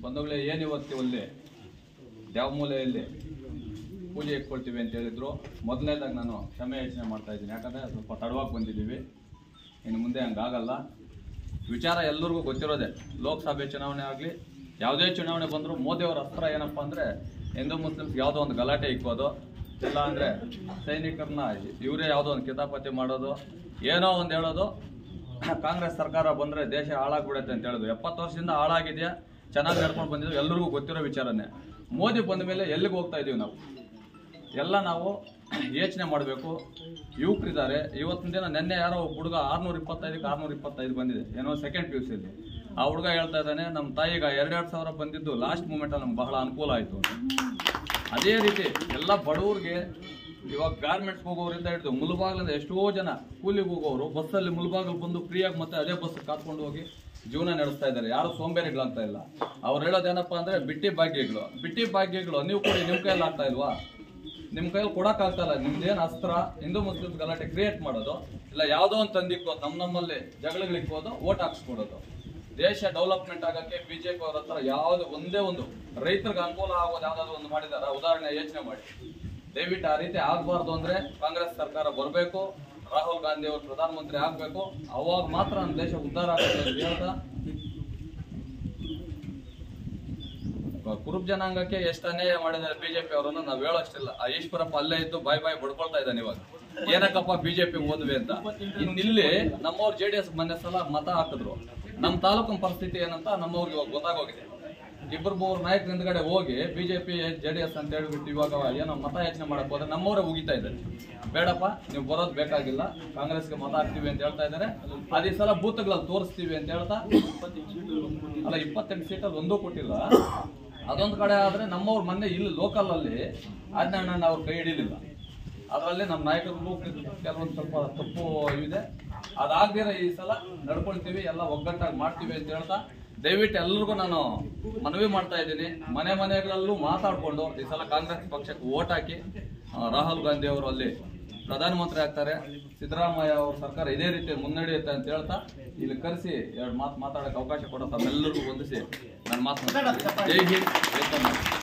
ಬಂಧುಗಳೇ ಏನು ಇವತ್ತು ಅಲ್ಲಿ ಯಾವ ಮೂಲೆಯಲ್ಲಿ ಪೂಜೆ ಇಟ್ಕೊಳ್ತೀವಿ ಅಂತ ಹೇಳಿದ್ರು ಮೊದಲನೇದಾಗಿ ನಾನು ಕ್ಷಮೆ ಯಾಚನೆ ಮಾಡ್ತಾ ಇದ್ದೀನಿ ಯಾಕಂದರೆ ಸ್ವಲ್ಪ ತಡವಾಗಿ ಬಂದಿದ್ದೀವಿ ಇನ್ನು ಮುಂದೆ ಹಂಗಾಗಲ್ಲ ವಿಚಾರ ಎಲ್ಲರಿಗೂ ಗೊತ್ತಿರೋದೆ ಲೋಕಸಭೆ ಚುನಾವಣೆ ಆಗಲಿ ಯಾವುದೇ ಚುನಾವಣೆ ಬಂದರೂ ಮೋದಿಯವರ ಅಸ್ತ್ರ ಏನಪ್ಪ ಅಂದರೆ ಹಿಂದೂ ಮುಸ್ಲಿಮ್ಸ್ ಯಾವುದೋ ಒಂದು ಗಲಾಟೆ ಇಕ್ಕೋದು ಇಲ್ಲ ಅಂದರೆ ಸೈನಿಕರನ್ನ ಇವರೇ ಯಾವುದೋ ಒಂದು ಕಿತಾಪತಿ ಮಾಡೋದು ಏನೋ ಒಂದು ಹೇಳೋದು ಕಾಂಗ್ರೆಸ್ ಸರ್ಕಾರ ಬಂದರೆ ದೇಶ ಹಾಳಾಗ್ಬಿಡುತ್ತೆ ಅಂತ ಹೇಳೋದು ಎಪ್ಪತ್ತು ವರ್ಷದಿಂದ ಹಾಳಾಗಿದೆಯಾ ಚೆನ್ನಾಗಿ ನಡ್ಕೊಂಡು ಬಂದಿದ್ದು ಎಲ್ಲರಿಗೂ ಗೊತ್ತಿರೋ ವಿಚಾರನೇ ಮೋದಿ ಬಂದ ಮೇಲೆ ಎಲ್ಲಿಗೆ ಹೋಗ್ತಾ ಇದೀವಿ ನಾವು ಎಲ್ಲ ನಾವು ಯೋಚನೆ ಮಾಡಬೇಕು ಯುವಕರಿದ್ದಾರೆ ಇವತ್ತಿನ ದಿನ ನಿನ್ನೆ ಯಾರೋ ಒಬ್ಬ ಹುಡುಗ ಆರ್ನೂರ ಇಪ್ಪತ್ತೈದಕ್ಕೆ ಆರ್ನೂರ ಇಪ್ಪತ್ತೈದು ಬಂದಿದೆ ಏನೋ ಸೆಕೆಂಡ್ ಪಿ ಯು ಸಿಯಲ್ಲಿ ಆ ಹುಡುಗ ಹೇಳ್ತಾ ಇದ್ದಾನೆ ನಮ್ಮ ತಾಯಿಗ ಎರಡೆರಡು ಸಾವಿರ ಬಂದಿದ್ದು ಲಾಸ್ಟ್ ಮೂಮೆಂಟಲ್ಲಿ ನಮ್ಗೆ ಬಹಳ ಅನುಕೂಲ ಆಯಿತು ಅದೇ ರೀತಿ ಎಲ್ಲ ಬಡವ್ರಿಗೆ ಇವಾಗ ಗಾರ್ಮೆಂಟ್ಸ್ ಹೋಗೋರಿಂದ ಹಿಡಿದು ಮುಲ್ಬಾಗ್ಲಿಂದ ಎಷ್ಟೋ ಜನ ಕೂಲಿಗೆ ಹೋಗೋರು ಬಸ್ಸಲ್ಲಿ ಮುಲ್ಬಾಗಲ್ ಬಂದು ಫ್ರೀಯಾಗಿ ಮತ್ತೆ ಅದೇ ಬಸ್ ಕಾತ್ಕೊಂಡು ಹೋಗಿ ಜೀವನ ನಡೆಸ್ತಾ ಇದ್ದಾರೆ ಯಾರು ಸೋಂಬೇರಿಗಳಂತ ಇಲ್ಲ ಅವ್ರು ಹೇಳೋದೇನಪ್ಪ ಅಂದ್ರೆ ಬಿಟ್ಟಿ ಭಾಗ್ಯಗಳು ಬಿಟ್ಟಿ ಭಾಗ್ಯಗಳು ನೀವು ಕೊಡಿ ನಿಮ್ಮ ಕೈಯಲ್ಲಿ ಆಗ್ತಾ ಇಲ್ವಾ ನಿಮ್ಮ ಕೈಯಲ್ಲಿ ಕೊಡಕ್ಕಾಗ್ತಾ ಇಲ್ಲ ನಿಮ್ದೇನು ಅಸ್ತ್ರ ಹಿಂದೂ ಮುಸ್ಲಿಂ ಗಲಾಟೆ ಕ್ರಿಯೇಟ್ ಮಾಡೋದು ಇಲ್ಲ ಯಾವುದೋ ಒಂದು ತಂದಿಕ್ಕೋದು ನಮ್ಮ ನಮ್ಮಲ್ಲಿ ಜಗಳಗಳಿಕ್ಕೋದು ಓಟ್ ಹಾಕ್ಸ್ಕೊಡೋದು ದೇಶ ಡೆವಲಪ್ಮೆಂಟ್ ಆಗಕ್ಕೆ ಬಿಜೆಪಿ ಅವ್ರ ಹತ್ರ ಯಾವ್ದು ಒಂದೇ ಒಂದು ರೈತರಿಗೆ ಅನುಕೂಲ ಆಗೋದು ಯಾವ್ದಾದ್ರು ಒಂದು ಮಾಡಿದಾರ ಉದಾಹರಣೆ ಯೋಚನೆ ಮಾಡಿ ದಯವಿಟ್ಟು ಆ ರೀತಿ ಆಗ್ಬಾರ್ದು ಅಂದ್ರೆ ಕಾಂಗ್ರೆಸ್ ಸರ್ಕಾರ ಬರಬೇಕು ರಾಹುಲ್ ಗಾಂಧಿ ಅವರು ಪ್ರಧಾನಮಂತ್ರಿ ಆಗ್ಬೇಕು ಅವಾಗ ಮಾತ್ರ ನಮ್ಮ ದೇಶ ಉದ್ಧಾರ ಆಗುತ್ತೆ ಅಂತ ಹೇಳ್ತಾ ಕುರುಬ್ ಜನಾಂಗಕ್ಕೆ ಎಷ್ಟು ಅನ್ಯಾಯ ಮಾಡಿದ್ದಾರೆ ಬಿಜೆಪಿ ಅವರನ್ನು ನಾವ್ ಹೇಳೋಷ್ಟಿಲ್ಲ ಆ ಈಶ್ವರಪ್ಪ ಅಲ್ಲೇ ಇದ್ದು ಬಾಯ್ ಬಾಯ್ ಬಡ್ಕೊಳ್ತಾ ಇದ್ದಾನೆ ಇವಾಗ ಏನಕ್ಕಪ್ಪ ಬಿಜೆಪಿ ಹೋದ್ವಿ ಅಂತ ಇನ್ನಿಲ್ಲಿ ನಮ್ಮವ್ರು ಜೆ ಡಿ ಎಸ್ ಮೊನ್ನೆ ಸಲ ಮತ ಹಾಕಿದ್ರು ನಮ್ಮ ತಾಲೂಕಿನ ಪರಿಸ್ಥಿತಿ ಏನಂತ ನಮ್ಮವ್ರಿಗೆ ಇವಾಗ ಗೊತ್ತಾಗೋಗಿದೆ ಇಬ್ಬರು ಮೂರು ನಾಯಕರ ಹಿಂದ್ಗಡೆ ಹೋಗಿ ಬಿಜೆಪಿ ಜೆ ಡಿ ಎಸ್ ಅಂತ ಹೇಳ್ಬಿಟ್ಟು ಇವಾಗ ಏನೋ ಮತ ಯಾಚನೆ ಮಾಡಕ್ ಹೋದ್ರೆ ನಮ್ಮವರೇ ಉಗಿತಾ ಇದ್ದಾರೆ ಬೇಡಪ್ಪ ನೀವು ಬರೋದು ಬೇಕಾಗಿಲ್ಲ ಕಾಂಗ್ರೆಸ್ಗೆ ಮತ ಹಾಕ್ತೀವಿ ಅಂತ ಹೇಳ್ತಾ ಇದ್ದಾರೆ ಅದೇ ಸಲ ಬೂತ್ಗಳಲ್ಲಿ ತೋರಿಸ್ತೀವಿ ಅಂತ ಹೇಳ್ತಾ ಅಲ್ಲ ಇಪ್ಪತ್ತೆಂಟು ಸೀಟಲ್ಲಿ ಒಂದೂ ಕೊಟ್ಟಿಲ್ಲ ಅದೊಂದು ಕಡೆ ಆದ್ರೆ ನಮ್ಮವ್ರ ಮೊನ್ನೆ ಇಲ್ಲಿ ಲೋಕಲ್ ಅಲ್ಲಿ ಆಜ್ಞಾನ ಅವ್ರ ಕೈ ಹಿಡಿಲಿಲ್ಲ ಅದರಲ್ಲಿ ನಮ್ಮ ನಾಯಕರು ಕೆಲವೊಂದು ಸ್ವಲ್ಪ ತಪ್ಪು ಇದೆ ಅದಾಗ್ದಿರ ಈ ಸಲ ನಡ್ಕೊಳ್ತೀವಿ ಎಲ್ಲ ಒಗ್ಗಟ್ಟಾಗಿ ಮಾಡ್ತೀವಿ ಅಂತ ಹೇಳ್ತಾ ದಯವಿಟ್ಟು ಎಲ್ರಿಗೂ ನಾನು ಮನವಿ ಮಾಡ್ತಾ ಇದ್ದೀನಿ ಮನೆ ಮನೆಗಳಲ್ಲೂ ಮಾತಾಡ್ಕೊಂಡು ಈ ಸಲ ಕಾಂಗ್ರೆಸ್ ಪಕ್ಷಕ್ಕೆ ಓಟ್ ಹಾಕಿ ಆ, ರಾಹುಲ್ ಗಾಂಧಿ ಅವರು ಅಲ್ಲಿ ಪ್ರಧಾನಮಂತ್ರಿ ಆಗ್ತಾರೆ ಸಿದ್ದರಾಮಯ್ಯ ಅವ್ರ ಸರ್ಕಾರ ಇದೇ ರೀತಿ ಮುನ್ನಡೆಯುತ್ತೆ ಅಂತ ಹೇಳ್ತಾ ಇಲ್ಲಿ ಕರೆಸಿ ಎರಡು ಮಾತು ಮಾತಾಡಕ್ಕೆ ಅವಕಾಶ ಕೊಡೋ ತಮ್ಮೆಲ್ಲರಿಗೂ ಹೊಂದಿಸಿ ನನ್ನ ಮಾತು ಜೈ ಹಿಂದ್ ಜೈ ಕರ್ನಾಟಕ